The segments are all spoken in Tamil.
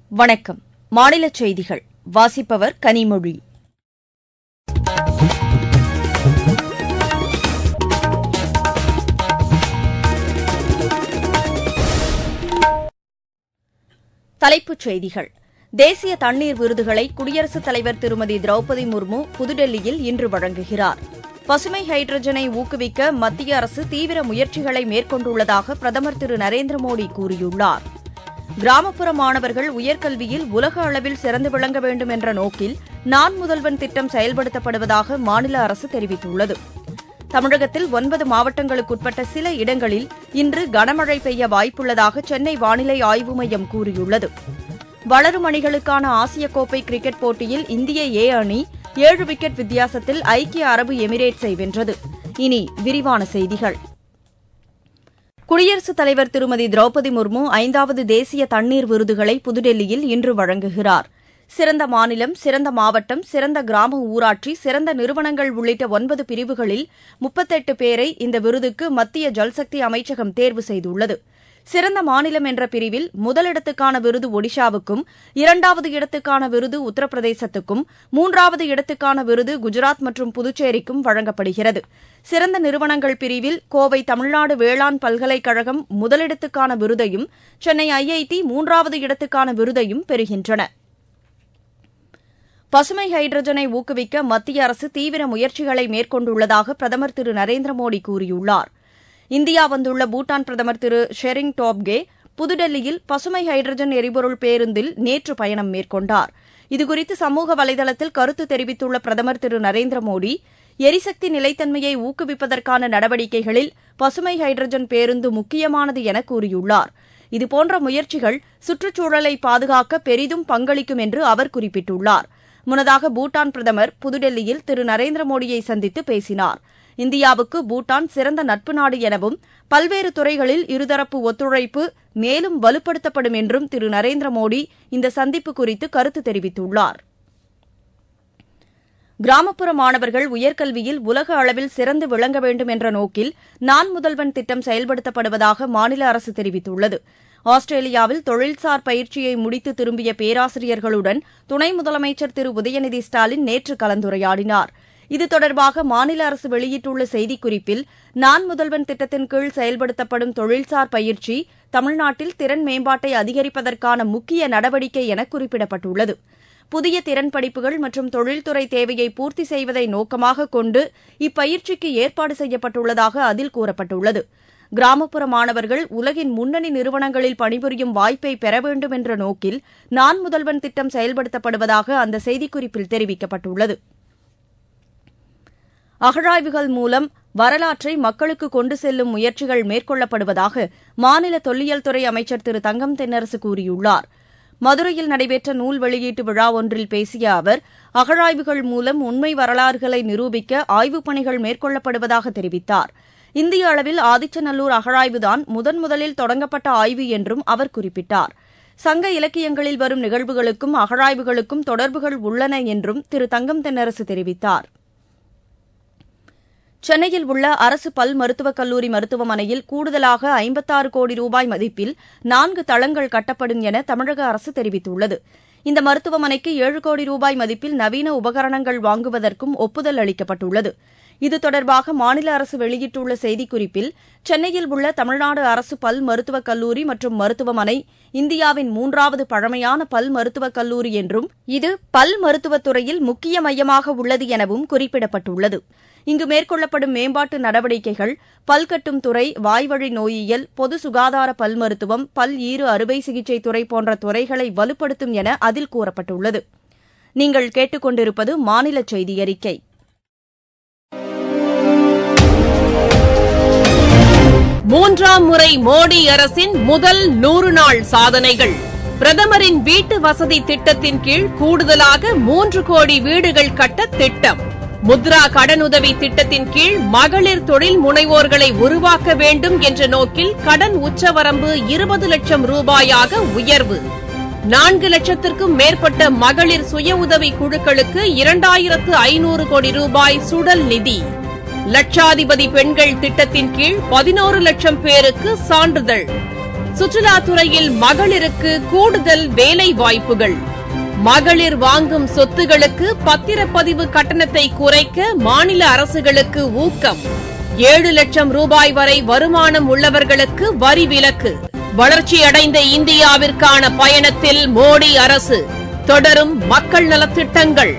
வணக்கம் மாநில செய்திகள் வாசிப்பவர் கனிமொழி தலைப்புச் செய்திகள் தேசிய தண்ணீர் விருதுகளை குடியரசுத் தலைவர் திருமதி திரௌபதி முர்மு புதுடெல்லியில் இன்று வழங்குகிறார் பசுமை ஹைட்ரஜனை ஊக்குவிக்க மத்திய அரசு தீவிர முயற்சிகளை மேற்கொண்டுள்ளதாக பிரதமர் திரு நரேந்திர மோடி கூறியுள்ளார் கிராமப்புற மாணவர்கள் உயர்கல்வியில் உலக அளவில் சிறந்து விளங்க வேண்டும் என்ற நோக்கில் நான் முதல்வன் திட்டம் செயல்படுத்தப்படுவதாக மாநில அரசு தெரிவித்துள்ளது தமிழகத்தில் ஒன்பது மாவட்டங்களுக்குட்பட்ட சில இடங்களில் இன்று கனமழை பெய்ய வாய்ப்புள்ளதாக சென்னை வானிலை ஆய்வு மையம் கூறியுள்ளது வளரும் அணிகளுக்கான ஆசிய கோப்பை கிரிக்கெட் போட்டியில் இந்திய ஏ அணி ஏழு விக்கெட் வித்தியாசத்தில் ஐக்கிய அரபு எமிரேட்ஸை வென்றது இனி விரிவான செய்திகள் குடியரசுத் தலைவர் திருமதி திரௌபதி முர்மு ஐந்தாவது தேசிய தண்ணீர் விருதுகளை புதுடெல்லியில் இன்று வழங்குகிறார் சிறந்த மாநிலம் சிறந்த மாவட்டம் சிறந்த கிராம ஊராட்சி சிறந்த நிறுவனங்கள் உள்ளிட்ட ஒன்பது பிரிவுகளில் முப்பத்தெட்டு பேரை இந்த விருதுக்கு மத்திய ஜல்சக்தி அமைச்சகம் தேர்வு செய்துள்ளது சிறந்த மாநிலம் என்ற பிரிவில் முதலிடத்துக்கான விருது ஒடிஷாவுக்கும் இரண்டாவது இடத்துக்கான விருது உத்தரப்பிரதேசத்துக்கும் மூன்றாவது இடத்துக்கான விருது குஜராத் மற்றும் புதுச்சேரிக்கும் வழங்கப்படுகிறது சிறந்த நிறுவனங்கள் பிரிவில் கோவை தமிழ்நாடு வேளாண் பல்கலைக்கழகம் முதலிடத்துக்கான விருதையும் சென்னை ஐஐடி மூன்றாவது இடத்துக்கான விருதையும் பெறுகின்றன பசுமை ஹைட்ரஜனை ஊக்குவிக்க மத்திய அரசு தீவிர முயற்சிகளை மேற்கொண்டுள்ளதாக பிரதமர் திரு நரேந்திர மோடி கூறியுள்ளார் இந்தியா வந்துள்ள பூட்டான் பிரதமர் திரு ஷெரிங் டோப்கே புதுடெல்லியில் பசுமை ஹைட்ரஜன் எரிபொருள் பேருந்தில் நேற்று பயணம் மேற்கொண்டார் இதுகுறித்து சமூக வலைதளத்தில் கருத்து தெரிவித்துள்ள பிரதமர் திரு நரேந்திர மோடி எரிசக்தி நிலைத்தன்மையை ஊக்குவிப்பதற்கான நடவடிக்கைகளில் பசுமை ஹைட்ரஜன் பேருந்து முக்கியமானது என கூறியுள்ளார் இதுபோன்ற முயற்சிகள் சுற்றுச்சூழலை பாதுகாக்க பெரிதும் பங்களிக்கும் என்று அவர் குறிப்பிட்டுள்ளார் முன்னதாக பூட்டான் பிரதமர் புதுடெல்லியில் திரு நரேந்திர மோடியை சந்தித்து பேசினார் இந்தியாவுக்கு பூட்டான் சிறந்த நட்பு நாடு எனவும் பல்வேறு துறைகளில் இருதரப்பு ஒத்துழைப்பு மேலும் வலுப்படுத்தப்படும் என்றும் திரு நரேந்திர மோடி இந்த சந்திப்பு குறித்து கருத்து தெரிவித்துள்ளார் கிராமப்புற மாணவர்கள் உயர்கல்வியில் உலக அளவில் சிறந்து விளங்க வேண்டும் என்ற நோக்கில் நான் முதல்வன் திட்டம் செயல்படுத்தப்படுவதாக மாநில அரசு தெரிவித்துள்ளது ஆஸ்திரேலியாவில் தொழில்சார் பயிற்சியை முடித்து திரும்பிய பேராசிரியர்களுடன் துணை முதலமைச்சர் திரு உதயநிதி ஸ்டாலின் நேற்று கலந்துரையாடினார் இது தொடர்பாக மாநில அரசு வெளியிட்டுள்ள செய்திக்குறிப்பில் நான் முதல்வன் திட்டத்தின் கீழ் செயல்படுத்தப்படும் தொழில்சார் பயிற்சி தமிழ்நாட்டில் திறன் மேம்பாட்டை அதிகரிப்பதற்கான முக்கிய நடவடிக்கை என குறிப்பிடப்பட்டுள்ளது புதிய திறன் படிப்புகள் மற்றும் தொழில்துறை தேவையை பூர்த்தி செய்வதை நோக்கமாக கொண்டு இப்பயிற்சிக்கு ஏற்பாடு செய்யப்பட்டுள்ளதாக அதில் கூறப்பட்டுள்ளது கிராமப்புற மாணவர்கள் உலகின் முன்னணி நிறுவனங்களில் பணிபுரியும் வாய்ப்பை பெற வேண்டும் என்ற நோக்கில் நான் முதல்வன் திட்டம் செயல்படுத்தப்படுவதாக அந்த செய்திக்குறிப்பில் தெரிவிக்கப்பட்டுள்ளது அகழாய்வுகள் மூலம் வரலாற்றை மக்களுக்கு கொண்டு செல்லும் முயற்சிகள் மேற்கொள்ளப்படுவதாக மாநில தொல்லியல் துறை அமைச்சர் திரு தங்கம் தென்னரசு கூறியுள்ளார் மதுரையில் நடைபெற்ற நூல் வெளியீட்டு விழா ஒன்றில் பேசிய அவர் அகழாய்வுகள் மூலம் உண்மை வரலாறுகளை நிரூபிக்க ஆய்வுப் பணிகள் மேற்கொள்ளப்படுவதாக தெரிவித்தார் இந்திய அளவில் ஆதிச்சநல்லூர் அகழாய்வுதான் முதன் முதலில் தொடங்கப்பட்ட ஆய்வு என்றும் அவர் குறிப்பிட்டார் சங்க இலக்கியங்களில் வரும் நிகழ்வுகளுக்கும் அகழாய்வுகளுக்கும் தொடர்புகள் உள்ளன என்றும் திரு தங்கம் தென்னரசு தெரிவித்தார் சென்னையில் உள்ள அரசு பல் மருத்துவக் கல்லூரி மருத்துவமனையில் கூடுதலாக ஐம்பத்தாறு கோடி ரூபாய் மதிப்பில் நான்கு தளங்கள் கட்டப்படும் என தமிழக அரசு தெரிவித்துள்ளது இந்த மருத்துவமனைக்கு ஏழு கோடி ரூபாய் மதிப்பில் நவீன உபகரணங்கள் வாங்குவதற்கும் ஒப்புதல் அளிக்கப்பட்டுள்ளது இது தொடர்பாக மாநில அரசு வெளியிட்டுள்ள செய்திக்குறிப்பில் சென்னையில் உள்ள தமிழ்நாடு அரசு பல் மருத்துவக் கல்லூரி மற்றும் மருத்துவமனை இந்தியாவின் மூன்றாவது பழமையான பல் மருத்துவக் கல்லூரி என்றும் இது பல் மருத்துவத் துறையில் முக்கிய மையமாக உள்ளது எனவும் குறிப்பிடப்பட்டுள்ளது இங்கு மேற்கொள்ளப்படும் மேம்பாட்டு நடவடிக்கைகள் பல்கட்டும் துறை வாய்வழி நோயியல் பொது சுகாதார பல் மருத்துவம் பல் ஈறு அறுவை சிகிச்சை துறை போன்ற துறைகளை வலுப்படுத்தும் என அதில் கூறப்பட்டுள்ளது நீங்கள் கேட்டுக்கொண்டிருப்பது மாநில செய்தி அறிக்கை மூன்றாம் முறை மோடி அரசின் முதல் நூறு நாள் சாதனைகள் பிரதமரின் வீட்டு வசதி திட்டத்தின் கீழ் கூடுதலாக மூன்று கோடி வீடுகள் கட்ட திட்டம் முத்ரா கடனுதவி திட்டத்தின் கீழ் மகளிர் தொழில் முனைவோர்களை உருவாக்க வேண்டும் என்ற நோக்கில் கடன் உச்சவரம்பு இருபது லட்சம் ரூபாயாக உயர்வு நான்கு லட்சத்திற்கும் மேற்பட்ட மகளிர் சுய உதவி குழுக்களுக்கு இரண்டாயிரத்து ஐநூறு கோடி ரூபாய் சுடல் நிதி லட்சாதிபதி பெண்கள் திட்டத்தின் கீழ் பதினோரு லட்சம் பேருக்கு சான்றிதழ் சுற்றுலாத்துறையில் மகளிருக்கு கூடுதல் வேலை வாய்ப்புகள் மகளிர் வாங்கும் சொத்துகளுக்கு பத்திரப்பதிவு கட்டணத்தை குறைக்க மாநில அரசுகளுக்கு ஊக்கம் ஏழு லட்சம் ரூபாய் வரை வருமானம் உள்ளவர்களுக்கு வரி விலக்கு வளர்ச்சியடைந்த இந்தியாவிற்கான பயணத்தில் மோடி அரசு தொடரும் மக்கள் நலத்திட்டங்கள்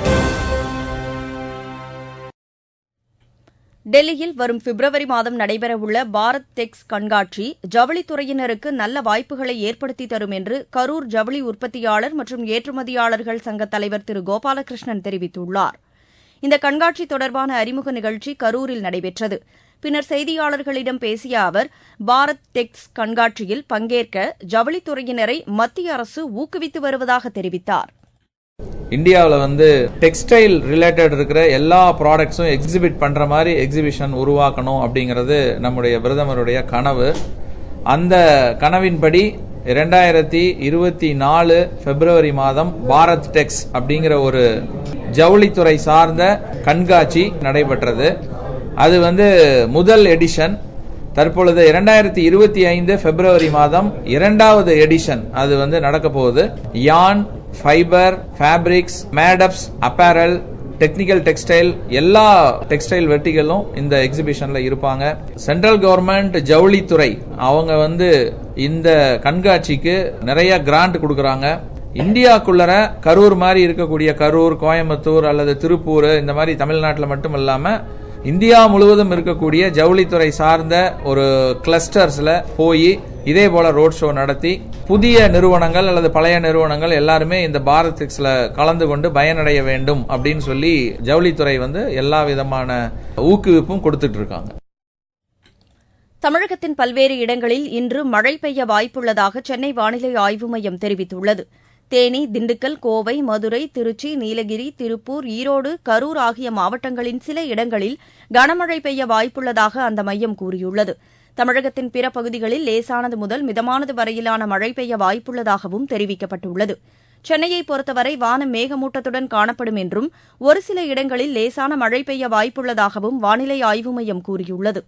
டெல்லியில் வரும் பிப்ரவரி மாதம் நடைபெறவுள்ள பாரத் டெக்ஸ் கண்காட்சி ஜவுளித்துறையினருக்கு நல்ல வாய்ப்புகளை ஏற்படுத்தி தரும் என்று கரூர் ஜவுளி உற்பத்தியாளர் மற்றும் ஏற்றுமதியாளர்கள் சங்க தலைவர் திரு கோபாலகிருஷ்ணன் தெரிவித்துள்ளார் இந்த கண்காட்சி தொடர்பான அறிமுக நிகழ்ச்சி கரூரில் நடைபெற்றது பின்னர் செய்தியாளர்களிடம் பேசிய அவர் பாரத் டெக்ஸ் கண்காட்சியில் பங்கேற்க ஜவுளித்துறையினரை மத்திய அரசு ஊக்குவித்து வருவதாக தெரிவித்தார் இந்தியாவில் வந்து டெக்ஸ்டைல் ரிலேட்டட் இருக்கிற எல்லா ப்ராடக்ட்ஸும் எக்ஸிபிட் பண்ற மாதிரி எக்ஸிபிஷன் உருவாக்கணும் அப்படிங்கிறது நம்முடைய பிரதமருடைய கனவு அந்த கனவின்படி இரண்டாயிரத்தி இருபத்தி நாலு பிப்ரவரி மாதம் பாரத் டெக்ஸ் அப்படிங்கிற ஒரு ஜவுளித்துறை சார்ந்த கண்காட்சி நடைபெற்றது அது வந்து முதல் எடிஷன் தற்பொழுது இரண்டாயிரத்தி இருபத்தி ஐந்து பிப்ரவரி மாதம் இரண்டாவது எடிஷன் அது வந்து நடக்க போகுது yarn fibre fabrics made ups apparel technical textile எல்லா டெக்ஸ்டைல் வெர்டிகளும் இந்த எக்ஸிபிஷன்ல இருப்பாங்க சென்ட்ரல் கவர்மெண்ட் ஜவுளித்துறை அவங்க வந்து இந்த கண்காட்சிக்கு நிறைய கிராண்ட் கொடுக்கறாங்க இந்தியாக்குள்ளர கரூர் மாதிரி இருக்கக்கூடிய கரூர் கோயம்புத்தூர் அல்லது திருப்பூர் இந்த மாதிரி தமிழ்நாட்டில் மட்டும் இல்லாம இந்தியா முழுவதும் இருக்கக்கூடிய ஜவுளித்துறை சார்ந்த ஒரு கிளஸ்டர்ஸ்ல போய் இதே போல ரோட் ஷோ நடத்தி புதிய நிறுவனங்கள் அல்லது பழைய நிறுவனங்கள் எல்லாருமே இந்த பாரத் எக்ஸ்ல கலந்து கொண்டு பயனடைய வேண்டும் அப்படின்னு சொல்லி ஜவுளித்துறை வந்து எல்லா விதமான ஊக்குவிப்பும் கொடுத்துட்டு இருக்காங்க தமிழகத்தின் பல்வேறு இடங்களில் இன்று மழை பெய்ய வாய்ப்புள்ளதாக சென்னை வானிலை ஆய்வு மையம் தெரிவித்துள்ளது தேனி திண்டுக்கல் கோவை மதுரை திருச்சி நீலகிரி திருப்பூர் ஈரோடு கரூர் ஆகிய மாவட்டங்களின் சில இடங்களில் கனமழை பெய்ய வாய்ப்புள்ளதாக அந்த மையம் கூறியுள்ளது தமிழகத்தின் பிற பகுதிகளில் லேசானது முதல் மிதமானது வரையிலான மழை பெய்ய வாய்ப்புள்ளதாகவும் தெரிவிக்கப்பட்டுள்ளது சென்னையை பொறுத்தவரை வானம் மேகமூட்டத்துடன் காணப்படும் என்றும் ஒரு சில இடங்களில் லேசான மழை பெய்ய வாய்ப்புள்ளதாகவும் வானிலை ஆய்வு மையம் கூறியுள்ளது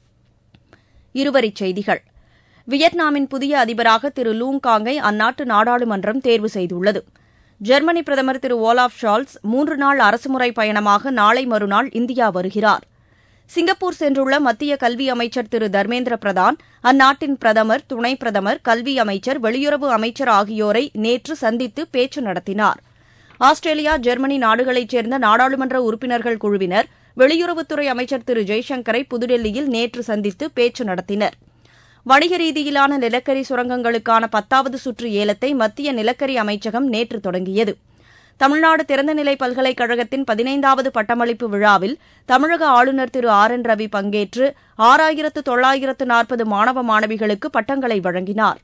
இருவரிச் செய்திகள் வியட்நாமின் புதிய அதிபராக திரு லூங் காங்கை அந்நாட்டு நாடாளுமன்றம் தேர்வு செய்துள்ளது ஜெர்மனி பிரதமர் திரு ஓலாஃப் ஷால்ஸ் மூன்று நாள் அரசுமுறை பயணமாக நாளை மறுநாள் இந்தியா வருகிறார் சிங்கப்பூர் சென்றுள்ள மத்திய கல்வி அமைச்சர் திரு தர்மேந்திர பிரதான் அந்நாட்டின் பிரதமர் துணை பிரதமர் கல்வி அமைச்சர் வெளியுறவு அமைச்சர் ஆகியோரை நேற்று சந்தித்து பேச்சு நடத்தினார் ஆஸ்திரேலியா ஜெர்மனி நாடுகளைச் சேர்ந்த நாடாளுமன்ற உறுப்பினர்கள் குழுவினர் வெளியுறவுத்துறை அமைச்சர் திரு ஜெய்சங்கரை புதுடெல்லியில் நேற்று சந்தித்து பேச்சு நடத்தினர் வணிக ரீதியிலான நிலக்கரி சுரங்கங்களுக்கான பத்தாவது சுற்று ஏலத்தை மத்திய நிலக்கரி அமைச்சகம் நேற்று தொடங்கியது தமிழ்நாடு திறந்தநிலை பல்கலைக்கழகத்தின் பதினைந்தாவது பட்டமளிப்பு விழாவில் தமிழக ஆளுநர் திரு ஆர் என் ரவி பங்கேற்று ஆறாயிரத்து தொள்ளாயிரத்து நாற்பது மாணவ மாணவிகளுக்கு பட்டங்களை வழங்கினார்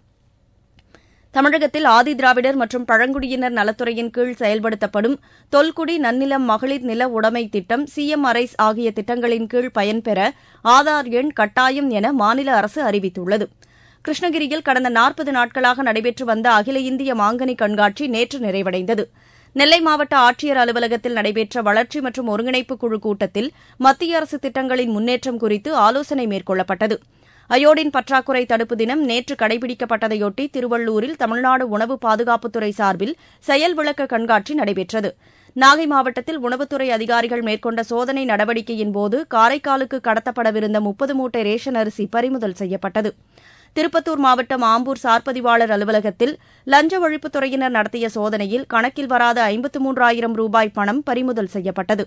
தமிழகத்தில் ஆதிதிராவிடர் மற்றும் பழங்குடியினர் நலத்துறையின் கீழ் செயல்படுத்தப்படும் தொல்குடி நன்னிலம் மகளிர் நில உடைமை திட்டம் சிஎம்ஆர்ஐஸ் ஆகிய திட்டங்களின் கீழ் பயன்பெற ஆதார் எண் கட்டாயம் என மாநில அரசு அறிவித்துள்ளது கிருஷ்ணகிரியில் கடந்த நாற்பது நாட்களாக நடைபெற்று வந்த அகில இந்திய மாங்கனி கண்காட்சி நேற்று நிறைவடைந்தது நெல்லை மாவட்ட ஆட்சியர் அலுவலகத்தில் நடைபெற்ற வளர்ச்சி மற்றும் ஒருங்கிணைப்பு குழு கூட்டத்தில் மத்திய அரசு திட்டங்களின் முன்னேற்றம் குறித்து ஆலோசனை மேற்கொள்ளப்பட்டது அயோடின் பற்றாக்குறை தடுப்பு தினம் நேற்று கடைபிடிக்கப்பட்டதையொட்டி திருவள்ளூரில் தமிழ்நாடு உணவு பாதுகாப்புத்துறை சார்பில் செயல் விளக்க கண்காட்சி நடைபெற்றது நாகை மாவட்டத்தில் உணவுத்துறை அதிகாரிகள் மேற்கொண்ட சோதனை நடவடிக்கையின்போது காரைக்காலுக்கு கடத்தப்படவிருந்த முப்பது மூட்டை ரேஷன் அரிசி பறிமுதல் செய்யப்பட்டது திருப்பத்தூர் மாவட்டம் ஆம்பூர் சார்பதிவாளர் அலுவலகத்தில் லஞ்ச ஒழிப்புத்துறையினர் நடத்திய சோதனையில் கணக்கில் வராத ஐம்பத்து மூன்றாயிரம் ரூபாய் பணம் பறிமுதல் செய்யப்பட்டது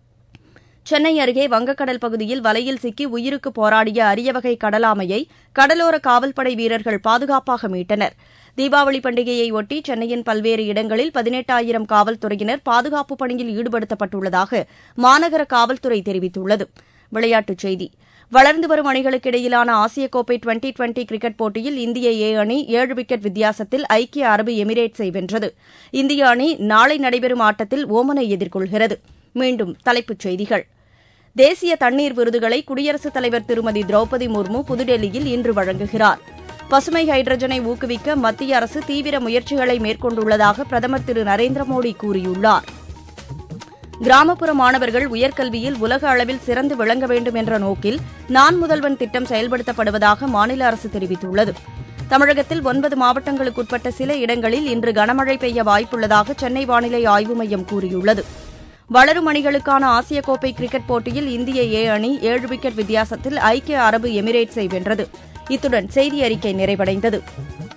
சென்னை அருகே வங்கக்கடல் பகுதியில் வலையில் சிக்கி உயிருக்கு போராடிய அரிய வகை கடலாமையை கடலோர காவல்படை வீரர்கள் பாதுகாப்பாக மீட்டனர் தீபாவளி பண்டிகையை ஒட்டி சென்னையின் பல்வேறு இடங்களில் பதினெட்டாயிரம் காவல்துறையினர் பாதுகாப்பு பணியில் ஈடுபடுத்தப்பட்டுள்ளதாக மாநகர காவல்துறை தெரிவித்துள்ளது விளையாட்டுச் செய்தி வளர்ந்து வரும் அணிகளுக்கு இடையிலான ஆசிய கோப்பை டுவெண்டி டுவெண்டி கிரிக்கெட் போட்டியில் இந்திய ஏ அணி ஏழு விக்கெட் வித்தியாசத்தில் ஐக்கிய அரபு எமிரேட்ஸை வென்றது இந்திய அணி நாளை நடைபெறும் ஆட்டத்தில் ஓமனை எதிர்கொள்கிறது மீண்டும் தலைப்புச் செய்திகள் தேசிய தண்ணீர் விருதுகளை குடியரசுத் தலைவர் திருமதி திரௌபதி முர்மு புதுடெல்லியில் இன்று வழங்குகிறார் பசுமை ஹைட்ரஜனை ஊக்குவிக்க மத்திய அரசு தீவிர முயற்சிகளை மேற்கொண்டுள்ளதாக பிரதமர் திரு நரேந்திர மோடி கூறியுள்ளார் கிராமப்புற மாணவர்கள் உயர்கல்வியில் உலக அளவில் சிறந்து விளங்க வேண்டும் என்ற நோக்கில் நான் முதல்வன் திட்டம் செயல்படுத்தப்படுவதாக மாநில அரசு தெரிவித்துள்ளது தமிழகத்தில் ஒன்பது மாவட்டங்களுக்குட்பட்ட சில இடங்களில் இன்று கனமழை பெய்ய வாய்ப்புள்ளதாக சென்னை வானிலை ஆய்வு மையம் கூறியுள்ளது வளரும் அணிகளுக்கான ஆசிய கோப்பை கிரிக்கெட் போட்டியில் இந்திய ஏ அணி ஏழு விக்கெட் வித்தியாசத்தில் ஐக்கிய அரபு எமிரேட்ஸை வென்றது இத்துடன் செய்தி அறிக்கை நிறைவடைந்தது